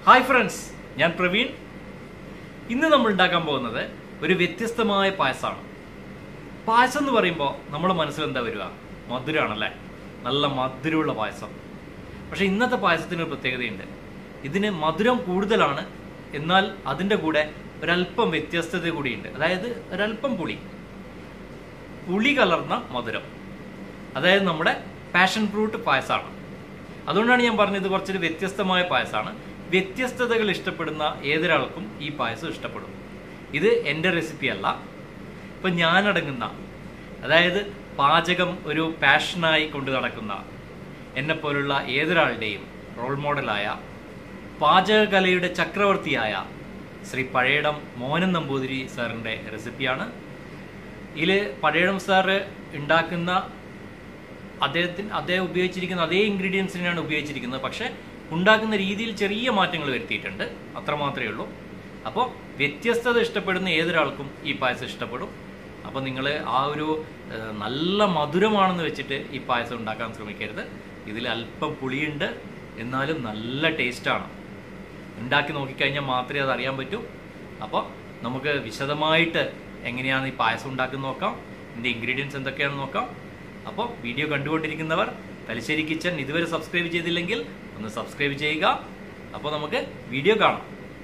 hi friends ഞാൻ പ്രവീൺ ഇന്ന് നമ്മൾ ഉണ്ടാക്കാൻ പോകുന്നത് ഒരു വ്യത്യസ്തമായ പായസമാണ് പായസം എന്ന് പറയുമ്പോൾ നമ്മുടെ മനസ്സിൽ എന്താ വരിക മധുരമാണല്ലേ നല്ല മധുരമുള്ള പായസം പക്ഷെ ഇന്നത്തെ പായസത്തിന് ഒരു പ്രത്യേകതയുണ്ട് ഇതിന് മധുരം കൂടുതലാണ് എന്നാൽ അതിൻ്റെ കൂടെ ഒരല്പം വ്യത്യസ്തത കൂടിയുണ്ട് അതായത് ഒരല്പം പുളി പുളി കലർന്ന മധുരം അതായത് നമ്മുടെ പാഷൻ ഫ്രൂട്ട് പായസമാണ് അതുകൊണ്ടാണ് ഞാൻ പറഞ്ഞത് കുറച്ചൊരു വ്യത്യസ്തമായ പായസമാണ് വ്യത്യസ്തതകൾ ഇഷ്ടപ്പെടുന്ന ഏതൊരാൾക്കും ഈ പായസം ഇഷ്ടപ്പെടും ഇത് എൻ്റെ റെസിപ്പി അല്ല ഇപ്പം ഞാനടങ്ങുന്ന അതായത് പാചകം ഒരു പാഷനായി കൊണ്ടു നടക്കുന്ന എന്നെ പോലുള്ള ഏതൊരാളുടെയും റോൾ മോഡലായ പാചകകലയുടെ ചക്രവർത്തിയായ ശ്രീ പഴയടം മോഹനൻ നമ്പൂതിരി സാറിൻ്റെ റെസിപ്പിയാണ് ഇതിൽ പഴയടം സാറ് ഉണ്ടാക്കുന്ന അദ്ദേഹത്തിന് അദ്ദേഹം ഉപയോഗിച്ചിരിക്കുന്ന അതേ ഇൻഗ്രീഡിയൻസിനെയാണ് ഉപയോഗിച്ചിരിക്കുന്നത് പക്ഷേ ഉണ്ടാക്കുന്ന രീതിയിൽ ചെറിയ മാറ്റങ്ങൾ വരുത്തിയിട്ടുണ്ട് അത്ര മാത്രമേ ഉള്ളൂ അപ്പോൾ വ്യത്യസ്തത ഇഷ്ടപ്പെടുന്ന ഏതൊരാൾക്കും ഈ പായസം ഇഷ്ടപ്പെടും അപ്പോൾ നിങ്ങൾ ആ ഒരു ഏഹ്, നല്ല മധുരമാണെന്ന് വെച്ചിട്ട് ഈ പായസം ഉണ്ടാക്കാൻ ശ്രമിക്കരുത് ഇതിൽ അല്പം പുളിയുണ്ട് എന്നാലും നല്ല ടേസ്റ്റാണ് ഉണ്ടാക്കി നോക്കിക്കഴിഞ്ഞാൽ മാത്രമേ അത് അറിയാൻ പറ്റൂ അപ്പോൾ നമുക്ക് വിശദമായിട്ട് എങ്ങനെയാണ് ഈ പായസം ഉണ്ടാക്കുന്നത് നോക്കാം ഇതിൻ്റെ ഇൻഗ്രീഡിയൻസ് എന്തൊക്കെയാണെന്ന് നോക്കാം അപ്പോൾ വീഡിയോ കണ്ടുകൊണ്ടിരിക്കുന്നവർ തലശ്ശേരി കിച്ചൺ ഇതുവരെ സബ്സ്ക്രൈബ് ചെയ്തില്ലെങ്കിൽ ഒന്ന് സബ്സ്ക്രൈബ് ചെയ്യുക അപ്പോൾ നമുക്ക് വീഡിയോ കാണാം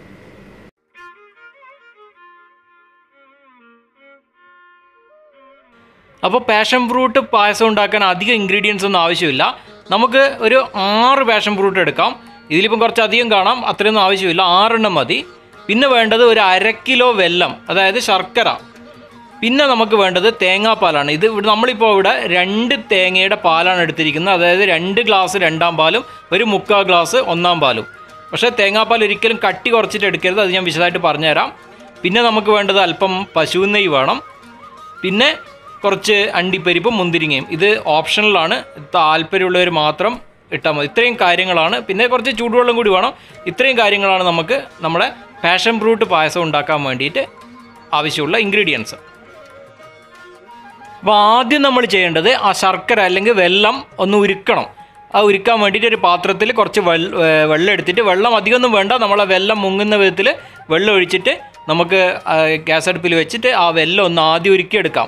അപ്പോൾ പാഷൻ ഫ്രൂട്ട് പായസം ഉണ്ടാക്കാൻ അധികം ഇൻഗ്രീഡിയൻസ് ഒന്നും ആവശ്യമില്ല നമുക്ക് ഒരു ആറ് പാഷൻ ഫ്രൂട്ട് എടുക്കാം ഇതിലിപ്പം കുറച്ച് അധികം കാണാം അത്രയൊന്നും ആവശ്യമില്ല ആറെണ്ണം മതി പിന്നെ വേണ്ടത് ഒരു അര കിലോ വെല്ലം അതായത് ശർക്കര പിന്നെ നമുക്ക് വേണ്ടത് തേങ്ങാപ്പാലാണ് ഇത് ഇവിടെ നമ്മളിപ്പോൾ ഇവിടെ രണ്ട് തേങ്ങയുടെ പാലാണ് എടുത്തിരിക്കുന്നത് അതായത് രണ്ട് ഗ്ലാസ് രണ്ടാം പാലും ഒരു മുക്കാൽ ഗ്ലാസ് ഒന്നാം പാലും പക്ഷേ തേങ്ങാപ്പാൽ ഒരിക്കലും കട്ടി കുറച്ചിട്ട് എടുക്കരുത് അത് ഞാൻ വിശദമായിട്ട് പറഞ്ഞുതരാം പിന്നെ നമുക്ക് വേണ്ടത് അല്പം പശു നെയ്യ് വേണം പിന്നെ കുറച്ച് അണ്ടിപ്പരിപ്പും മുന്തിരിങ്ങയും ഇത് ഓപ്ഷണലാണ് താല്പര്യമുള്ളവർ മാത്രം ഇട്ടാൽ മതി ഇത്രയും കാര്യങ്ങളാണ് പിന്നെ കുറച്ച് ചൂടുവെള്ളം കൂടി വേണം ഇത്രയും കാര്യങ്ങളാണ് നമുക്ക് നമ്മുടെ പാഷൻ ഫ്രൂട്ട് പായസം ഉണ്ടാക്കാൻ വേണ്ടിയിട്ട് ആവശ്യമുള്ള ഇൻഗ്രീഡിയൻസ് അപ്പോൾ ആദ്യം നമ്മൾ ചെയ്യേണ്ടത് ആ ശർക്കര അല്ലെങ്കിൽ വെള്ളം ഒന്ന് ഉരുക്കണം ആ ഉരുക്കാൻ വേണ്ടിയിട്ട് ഒരു പാത്രത്തിൽ കുറച്ച് വെള്ള ഏർ വെള്ളം എടുത്തിട്ട് വെള്ളം അധികമൊന്നും വേണ്ട നമ്മളെ വെള്ളം മുങ്ങുന്ന വിധത്തിൽ വെള്ളം ഒഴിച്ചിട്ട് നമുക്ക് ആ ഗ്യാസ് അടുപ്പിൽ വെച്ചിട്ട് ആ വെള്ളം ഒന്ന് ആദ്യം ഉരുക്കിയെടുക്കാം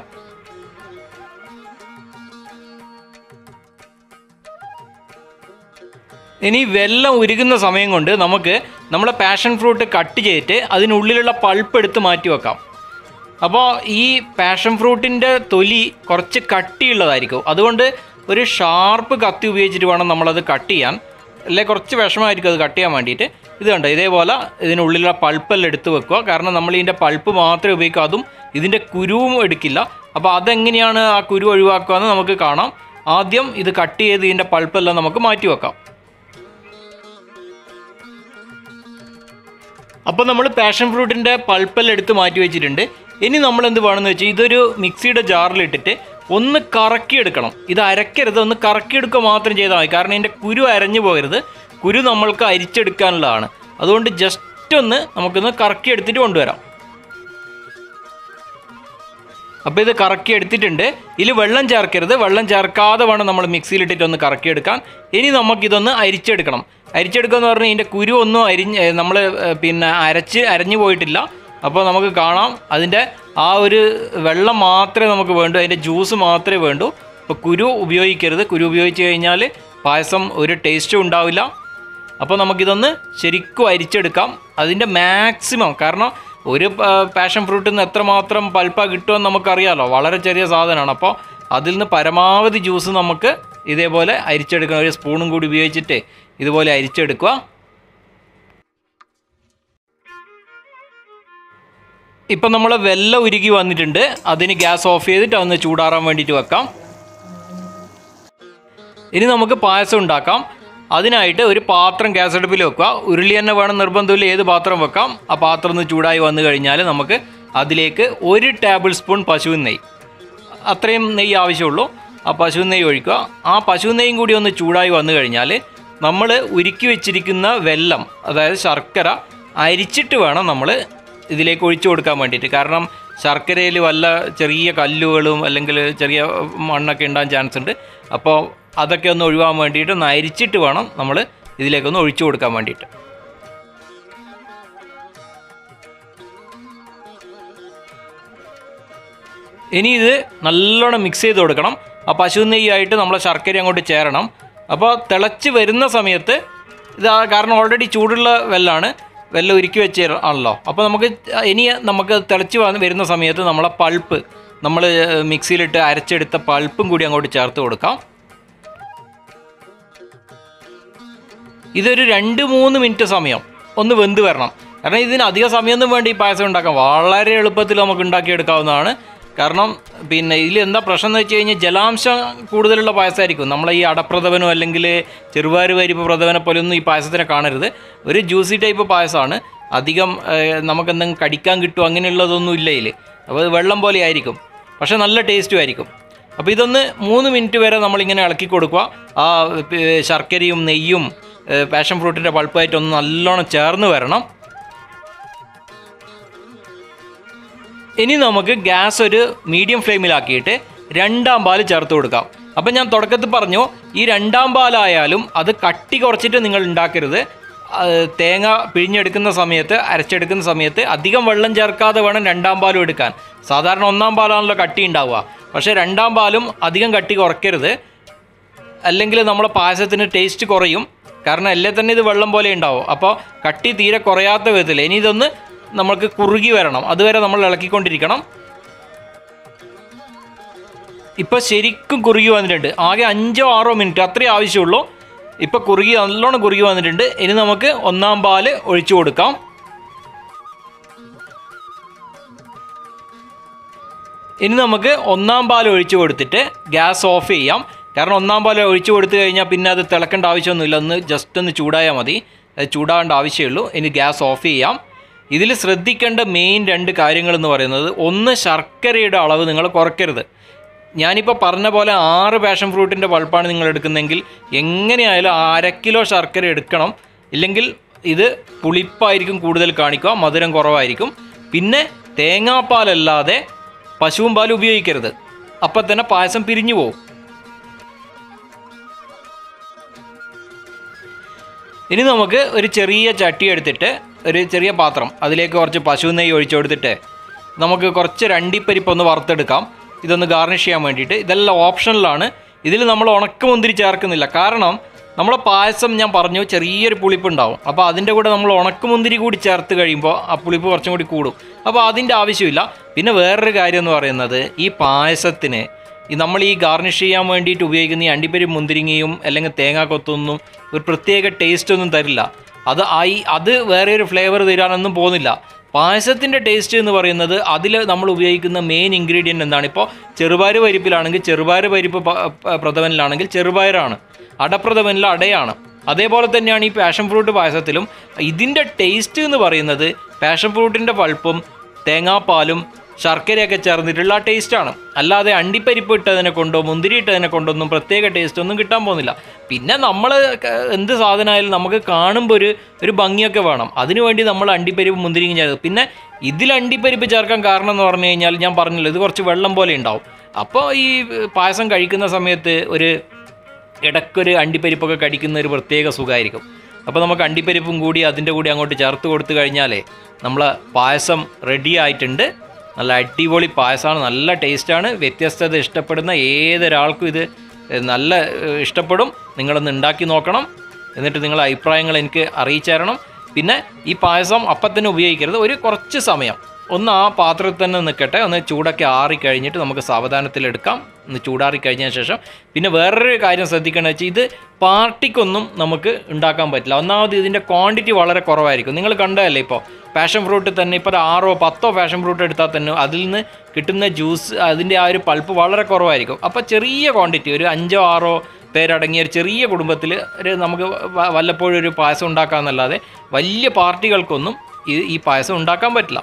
ഇനി വെള്ളം ഉരുകുന്ന സമയം കൊണ്ട് നമുക്ക് നമ്മുടെ പാഷൻ ഫ്രൂട്ട് കട്ട് ചെയ്തിട്ട് അതിനുള്ളിലുള്ള പൾപ്പ് എടുത്ത് മാറ്റി വെക്കാം അപ്പോൾ ഈ പാഷൻ ഫ്രൂട്ടിൻ്റെ തൊലി കുറച്ച് കട്ടിയുള്ളതായിരിക്കും അതുകൊണ്ട് ഒരു ഷാർപ്പ് കത്തി ഉപയോഗിച്ചിട്ട് വേണം നമ്മളത് കട്ട് ചെയ്യാൻ അല്ലെ കുറച്ച് വിഷമമായിരിക്കും അത് കട്ട് ചെയ്യാൻ വേണ്ടിയിട്ട് ഇത് കണ്ടോ ഇതേപോലെ ഇതിനുള്ളിലുള്ള പൾപ്പെല്ലാം എടുത്ത് വെക്കുക കാരണം നമ്മൾ ഇതിൻ്റെ പൾപ്പ് മാത്രമേ ഉപയോഗിക്കൂ അതും ഇതിൻ്റെ കുരുവും എടുക്കില്ല അപ്പോൾ അതെങ്ങനെയാണ് ആ കുരു ഒഴിവാക്കുക എന്ന് നമുക്ക് കാണാം ആദ്യം ഇത് കട്ട് ചെയ്ത് ഇതിൻ്റെ പൾപ്പെല്ലാം നമുക്ക് മാറ്റി വെക്കാം അപ്പോൾ നമ്മൾ പാഷൻ ഫ്രൂട്ടിൻ്റെ പൾപ്പെല്ലാം എടുത്ത് മാറ്റി വെച്ചിട്ടുണ്ട് ഇനി നമ്മൾ എന്ത് വേണമെന്ന് വെച്ചാൽ ഇതൊരു മിക്സിയുടെ ജാറിലിട്ടിട്ട് ഒന്ന് കറക്കിയെടുക്കണം ഇത് അരക്കരുത് ഒന്ന് കറക്കിയെടുക്കുക മാത്രം ചെയ്താൽ മതി കാരണം ഇതിൻ്റെ കുരു അരഞ്ഞു പോകരുത് കുരു നമ്മൾക്ക് അരിച്ചെടുക്കാനുള്ളതാണ് അതുകൊണ്ട് ജസ്റ്റ് ഒന്ന് നമുക്കൊന്ന് കറക്കിയെടുത്തിട്ട് കൊണ്ടുവരാം അപ്പോൾ ഇത് കറക്കി എടുത്തിട്ടുണ്ട് ഇതിൽ വെള്ളം ചേർക്കരുത് വെള്ളം ചേർക്കാതെ വേണം നമ്മൾ മിക്സിയിലിട്ടിട്ട് ഒന്ന് കറക്കിയെടുക്കാൻ ഇനി നമുക്കിതൊന്ന് അരിച്ചെടുക്കണം അരിച്ചെടുക്കുക എന്ന് പറഞ്ഞാൽ ഇതിൻ്റെ കുരു ഒന്നും അരിഞ്ഞ് നമ്മൾ പിന്നെ അരച്ച് അരഞ്ഞു പോയിട്ടില്ല അപ്പോൾ നമുക്ക് കാണാം അതിൻ്റെ ആ ഒരു വെള്ളം മാത്രമേ നമുക്ക് വേണ്ടൂ അതിൻ്റെ ജ്യൂസ് മാത്രമേ വേണ്ടൂ അപ്പോൾ കുരു ഉപയോഗിക്കരുത് കുരു ഉപയോഗിച്ച് കഴിഞ്ഞാൽ പായസം ഒരു ടേസ്റ്റും ഉണ്ടാവില്ല അപ്പോൾ നമുക്കിതൊന്ന് ശരിക്കും അരിച്ചെടുക്കാം അതിൻ്റെ മാക്സിമം കാരണം ഒരു പാഷൻ ഫ്രൂട്ടിൽ നിന്ന് എത്രമാത്രം പൽപ്പ കിട്ടുമെന്ന് നമുക്കറിയാലോ വളരെ ചെറിയ സാധനമാണ് അപ്പോൾ അതിൽ നിന്ന് പരമാവധി ജ്യൂസ് നമുക്ക് ഇതേപോലെ അരിച്ചെടുക്കണം ഒരു സ്പൂണും കൂടി ഉപയോഗിച്ചിട്ട് ഇതുപോലെ അരിച്ചെടുക്കുക ഇപ്പം നമ്മൾ വെള്ളം ഉരുകി വന്നിട്ടുണ്ട് അതിന് ഗ്യാസ് ഓഫ് ചെയ്തിട്ട് അതൊന്ന് ചൂടാറാൻ വേണ്ടിയിട്ട് വെക്കാം ഇനി നമുക്ക് പായസം ഉണ്ടാക്കാം അതിനായിട്ട് ഒരു പാത്രം ഗ്യാസ് അടുപ്പിൽ വെക്കുക ഉരുളി തന്നെ വേണം നിർബന്ധമില്ല ഏത് പാത്രം വെക്കാം ആ പാത്രം ഒന്ന് ചൂടായി വന്നു കഴിഞ്ഞാൽ നമുക്ക് അതിലേക്ക് ഒരു ടേബിൾ സ്പൂൺ പശു നെയ്യ് അത്രയും നെയ്യ് ആവശ്യമുള്ളൂ ആ പശു നെയ്യ് ഒഴിക്കുക ആ പശു നെയ്യും കൂടി ഒന്ന് ചൂടായി വന്നു കഴിഞ്ഞാൽ നമ്മൾ ഉരുക്കി വെച്ചിരിക്കുന്ന വെള്ളം അതായത് ശർക്കര അരിച്ചിട്ട് വേണം നമ്മൾ ഇതിലേക്ക് ഒഴിച്ചു കൊടുക്കാൻ വേണ്ടിയിട്ട് കാരണം ശർക്കരയിൽ വല്ല ചെറിയ കല്ലുകളും അല്ലെങ്കിൽ ചെറിയ മണ്ണൊക്കെ ഉണ്ടാകാൻ ചാൻസ് ഉണ്ട് അപ്പോൾ അതൊക്കെ ഒന്ന് ഒഴിവാൻ വേണ്ടിയിട്ട് ഒന്ന് അരിച്ചിട്ട് വേണം നമ്മൾ ഇതിലേക്കൊന്ന് ഒഴിച്ചു കൊടുക്കാൻ വേണ്ടിയിട്ട് ഇനി ഇത് നല്ലോണം മിക്സ് ചെയ്ത് കൊടുക്കണം ആ പശു നെയ്യായിട്ട് നമ്മളെ ശർക്കര അങ്ങോട്ട് ചേരണം അപ്പോൾ തിളച്ച് വരുന്ന സമയത്ത് ഇത് ആ- കാരണം ഓൾറെഡി ചൂടുള്ള വെല്ലാണ് വെല്ലം ഉരുക്കി വെച്ച് ആണല്ലോ അപ്പോൾ നമുക്ക് ഇനി നമുക്ക് തിളച്ച് വന്ന് വരുന്ന സമയത്ത് നമ്മളെ പൾപ്പ് നമ്മൾ മിക്സിയിലിട്ട് അരച്ചെടുത്ത പൾപ്പും കൂടി അങ്ങോട്ട് ചേർത്ത് കൊടുക്കാം ഇതൊരു രണ്ട് മൂന്ന് മിനിറ്റ് സമയം ഒന്ന് വെന്ത് വരണം കാരണം ഇതിന് അധിക സമയമൊന്നും വേണ്ട ഈ പായസം ഉണ്ടാക്കാം വളരെ എളുപ്പത്തിൽ നമുക്ക് ഉണ്ടാക്കിയെടുക്കാവുന്നതാണ് കാരണം പിന്നെ ഇതിൽ എന്താ പ്രശ്നം എന്ന് വെച്ച് കഴിഞ്ഞാൽ ജലാംശം കൂടുതലുള്ള പായസമായിരിക്കും നമ്മളെ ഈ അടപ്രഥവനോ അല്ലെങ്കിൽ ചെറുപാര് പരിപ്പ് പ്രഥവനെ പോലെയൊന്നും ഈ പായസത്തിനെ കാണരുത് ഒരു ജ്യൂസി ടൈപ്പ് പായസമാണ് അധികം ഏഹ്, നമുക്ക് എന്തെങ്കിലും കടിക്കാൻ കിട്ടും അങ്ങനെയുള്ളതൊന്നും ഇല്ല ഇതിൽ അപ്പോൾ ഇത് വെള്ളം പോലെ ആയിരിക്കും പക്ഷേ നല്ല ടേസ്റ്റും ആയിരിക്കും അപ്പോൾ ഇതൊന്ന് മൂന്ന് മിനിറ്റ് വരെ നമ്മളിങ്ങനെ ഇളക്കി കൊടുക്കുക ആ ഏ, ശർക്കരയും നെയ്യും ഏ, പാഷൻ ഫ്രൂട്ടിൻ്റെ പൾപ്പായിട്ട് ഒന്ന് നല്ലോണം ചേർന്ന് വരണം ഇനി നമുക്ക് ഗ്യാസ് ഒരു മീഡിയം ഫ്ലെയിമിലാക്കിയിട്ട് രണ്ടാം പാല് ചേർത്ത് കൊടുക്കാം അപ്പം ഞാൻ തുടക്കത്തിൽ പറഞ്ഞു ഈ രണ്ടാം പാലായാലും അത് കട്ടി കുറച്ചിട്ട് നിങ്ങൾ ഉണ്ടാക്കരുത് അത് തേങ്ങ പിഴിഞ്ഞെടുക്കുന്ന സമയത്ത് അരച്ചെടുക്കുന്ന സമയത്ത് അധികം വെള്ളം ചേർക്കാതെ വേണം രണ്ടാം പാലും എടുക്കാൻ സാധാരണ ഒന്നാം പാലാണല്ലോ കട്ടി ഉണ്ടാവുക പക്ഷേ രണ്ടാം പാലും അധികം കട്ടി കുറയ്ക്കരുത് അല്ലെങ്കിൽ നമ്മളെ പായസത്തിന് ടേസ്റ്റ് കുറയും കാരണം അല്ലേ തന്നെ ഇത് വെള്ളം പോലെ ഉണ്ടാവും അപ്പോൾ കട്ടി തീരെ കുറയാത്ത വിധത്തിൽ ഇനി ഇതൊന്ന് നമ്മൾക്ക് കുറുകി വരണം അതുവരെ നമ്മൾ ഇളക്കിക്കൊണ്ടിരിക്കണം ഇപ്പോൾ ശരിക്കും കുറുകി വന്നിട്ടുണ്ട് ആകെ അഞ്ചോ ആറോ മിനിറ്റ് അത്രേ ആവശ്യമുള്ളൂ ഇപ്പോൾ കുറുകി നല്ലോണം കുറുകി വന്നിട്ടുണ്ട് ഇനി നമുക്ക് ഒന്നാം പാല് ഒഴിച്ചു കൊടുക്കാം ഇനി നമുക്ക് ഒന്നാം പാൽ ഒഴിച്ചു കൊടുത്തിട്ട് ഗ്യാസ് ഓഫ് ചെയ്യാം കാരണം ഒന്നാം പാൽ ഒഴിച്ചു കൊടുത്തു കഴിഞ്ഞാൽ പിന്നെ അത് തിളക്കേണ്ട ആവശ്യമൊന്നുമില്ല ഒന്ന് ജസ്റ്റ് ഒന്ന് ചൂടായാൽ മതി അത് ചൂടാകേണ്ട ആവശ്യമുള്ളൂ ഇനി ഗ്യാസ് ഓഫ് ചെയ്യാം ഇതിൽ ശ്രദ്ധിക്കേണ്ട മെയിൻ രണ്ട് കാര്യങ്ങൾ എന്ന് പറയുന്നത് ഒന്ന് ശർക്കരയുടെ അളവ് നിങ്ങൾ കുറയ്ക്കരുത് ഞാനിപ്പോൾ പറഞ്ഞ പോലെ ആറ് പാഷൻ ഫ്രൂട്ടിൻ്റെ പൾപ്പാണ് നിങ്ങൾ എടുക്കുന്നതെങ്കിൽ എങ്ങനെയായാലും അര കിലോ ശർക്കര എടുക്കണം ഇല്ലെങ്കിൽ ഇത് പുളിപ്പായിരിക്കും കൂടുതൽ കാണിക്കുക മധുരം കുറവായിരിക്കും പിന്നെ തേങ്ങാപ്പാലല്ലാതെ പശുവും പാൽ ഉപയോഗിക്കരുത് അപ്പം തന്നെ പായസം പിരിഞ്ഞു പോകും ഇനി നമുക്ക് ഒരു ചെറിയ ചട്ടി എടുത്തിട്ട് ഒരു ചെറിയ പാത്രം അതിലേക്ക് കുറച്ച് പശു നെയ്യ് ഒഴിച്ചു കൊടുത്തിട്ട് നമുക്ക് കുറച്ച് രണ്ടിപ്പരിപ്പ് ഒന്ന് വറുത്തെടുക്കാം ഇതൊന്ന് ഗാർണിഷ് ചെയ്യാൻ വേണ്ടിയിട്ട് ഇതെല്ലാം ഓപ്ഷനിലാണ് ഇതിൽ നമ്മൾ ഉണക്കമുന്തിരി ചേർക്കുന്നില്ല കാരണം നമ്മളെ പായസം ഞാൻ പറഞ്ഞു ചെറിയൊരു പുളിപ്പ് ഉണ്ടാവും അപ്പോൾ അതിൻ്റെ കൂടെ നമ്മൾ ഉണക്കമുന്തിരി കൂടി ചേർത്ത് കഴിയുമ്പോൾ ആ പുളിപ്പ് കുറച്ചും കൂടി കൂടും അപ്പോൾ അതിൻ്റെ ആവശ്യമില്ല പിന്നെ വേറൊരു കാര്യം എന്ന് പറയുന്നത് ഈ പായസത്തിന് ഈ നമ്മൾ ഈ ഗാർണിഷ് ചെയ്യാൻ വേണ്ടിയിട്ട് ഉപയോഗിക്കുന്ന ഈ അണ്ടിപ്പരി മുന്തിരിങ്ങയും അല്ലെങ്കിൽ തേങ്ങാക്കൊത്തൊന്നും ഒരു പ്രത്യേക ടേസ്റ്റ് ഒന്നും തരില്ല അത് ആയി അത് വേറെ ഒരു ഫ്ലേവർ തരാനൊന്നും പോകുന്നില്ല പായസത്തിൻ്റെ ടേസ്റ്റ് എന്ന് പറയുന്നത് അതിൽ നമ്മൾ ഉപയോഗിക്കുന്ന മെയിൻ ഇൻഗ്രീഡിയൻ്റ് എന്താണ് ഇപ്പോൾ ചെറുപയർ പരിപ്പിലാണെങ്കിൽ ചെറുപയർ പരിപ്പ് പ- പ- പ്രഥമനിലാണെങ്കിൽ ചെറുപയറാണ് അടപ്രഥമനിൽ അടയാണ് അതേപോലെ തന്നെയാണ് ഈ പാഷൻ ഫ്രൂട്ട് പായസത്തിലും ഇതിൻ്റെ ടേസ്റ്റ് എന്ന് പറയുന്നത് പാഷൻ ഫ്രൂട്ടിൻ്റെ പൾപ്പും തേങ്ങാപ്പാലും ശർക്കരയൊക്കെ ചേർന്നിട്ടുള്ള ആ ടേസ്റ്റാണ് അല്ലാതെ അണ്ടിപ്പരിപ്പ് ഇട്ടതിനെ കൊണ്ടോ മുന്തിരി ഇട്ടതിനെ കൊണ്ടൊന്നും പ്രത്യേക ടേസ്റ്റ് ഒന്നും കിട്ടാൻ പോകുന്നില്ല പിന്നെ നമ്മൾ എന്ത് സാധനമായാലും നമുക്ക് കാണുമ്പോൾ ഒരു ഒരു ഭംഗിയൊക്കെ വേണം അതിനുവേണ്ടി നമ്മൾ അണ്ടിപ്പരിപ്പ് മുന്തിരിങ്ങ ചേർത്ത് പിന്നെ ഇതിൽ അണ്ടിപ്പരിപ്പ് ചേർക്കാൻ കാരണം എന്ന് പറഞ്ഞു കഴിഞ്ഞാൽ ഞാൻ പറഞ്ഞല്ലോ ഇത് കുറച്ച് വെള്ളം പോലെ ഉണ്ടാവും അപ്പോൾ ഈ പായസം കഴിക്കുന്ന സമയത്ത് ഒരു ഇടയ്ക്കൊരു അണ്ടിപ്പരിപ്പൊക്കെ കടിക്കുന്ന ഒരു പ്രത്യേക സുഖമായിരിക്കും അപ്പോൾ നമുക്ക് അണ്ടിപ്പരിപ്പും കൂടി അതിൻ്റെ കൂടി അങ്ങോട്ട് ചേർത്ത് കൊടുത്തു കഴിഞ്ഞാലേ നമ്മളെ പായസം റെഡി ആയിട്ടുണ്ട് നല്ല അടിപൊളി പായസമാണ് നല്ല ടേസ്റ്റാണ് വ്യത്യസ്തത ഇഷ്ടപ്പെടുന്ന ഏതൊരാൾക്കും ഇത് ഏഹ്, നല്ല ഏഹ്, ഇഷ്ടപ്പെടും നിങ്ങളൊന്ന് ഉണ്ടാക്കി നോക്കണം എന്നിട്ട് നിങ്ങളുടെ അഭിപ്രായങ്ങൾ എനിക്ക് അറിയിച്ചു തരണം പിന്നെ ഈ പായസം അപ്പം തന്നെ ഉപയോഗിക്കരുത് ഒരു കുറച്ച് സമയം ഒന്ന് ആ പാത്രത്തിൽ തന്നെ നിൽക്കട്ടെ ഒന്ന് ചൂടൊക്കെ ആറി കഴിഞ്ഞിട്ട് നമുക്ക് സാവധാനത്തിലെടുക്കാം ഒന്ന് ചൂടാറി കഴിഞ്ഞതിന് ശേഷം പിന്നെ വേറൊരു കാര്യം ശ്രദ്ധിക്കേണ്ടത് വെച്ചാൽ ഇത് പാർട്ടിക്കൊന്നും നമുക്ക് ഉണ്ടാക്കാൻ പറ്റില്ല ഒന്നാമത് ഇതിൻ്റെ ക്വാണ്ടിറ്റി വളരെ കുറവായിരിക്കും നിങ്ങൾ കണ്ടതല്ലേ ഇപ്പോൾ പാഷൻ ഫ്രൂട്ട് തന്നെ ഇപ്പോൾ ഒരു ആറോ പത്തോ പാഷൻ ഫ്രൂട്ട് എടുത്താൽ തന്നെ അതിൽ നിന്ന് കിട്ടുന്ന ജ്യൂസ് അതിൻ്റെ ആ ഒരു പൾപ്പ് വളരെ കുറവായിരിക്കും അപ്പോൾ ചെറിയ ക്വാണ്ടിറ്റി ഒരു അഞ്ചോ ആറോ പേരടങ്ങിയ ഒരു ചെറിയ കുടുംബത്തിൽ ഒരു നമുക്ക് വ- വല്ലപ്പോഴും ഒരു പായസം ഉണ്ടാക്കാമെന്നല്ലാതെ വലിയ പാർട്ടികൾക്കൊന്നും ഈ ഈ പായസം ഉണ്ടാക്കാൻ പറ്റില്ല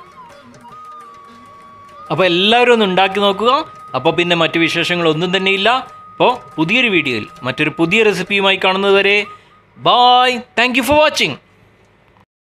അപ്പോൾ എല്ലാവരും ഒന്ന് ഉണ്ടാക്കി നോക്കുക അപ്പോൾ പിന്നെ മറ്റു വിശേഷങ്ങളൊന്നും തന്നെ ഇല്ല അപ്പോൾ പുതിയൊരു വീഡിയോയിൽ മറ്റൊരു പുതിയ റെസിപ്പിയുമായി കാണുന്നതുവരെ bye thank you for watching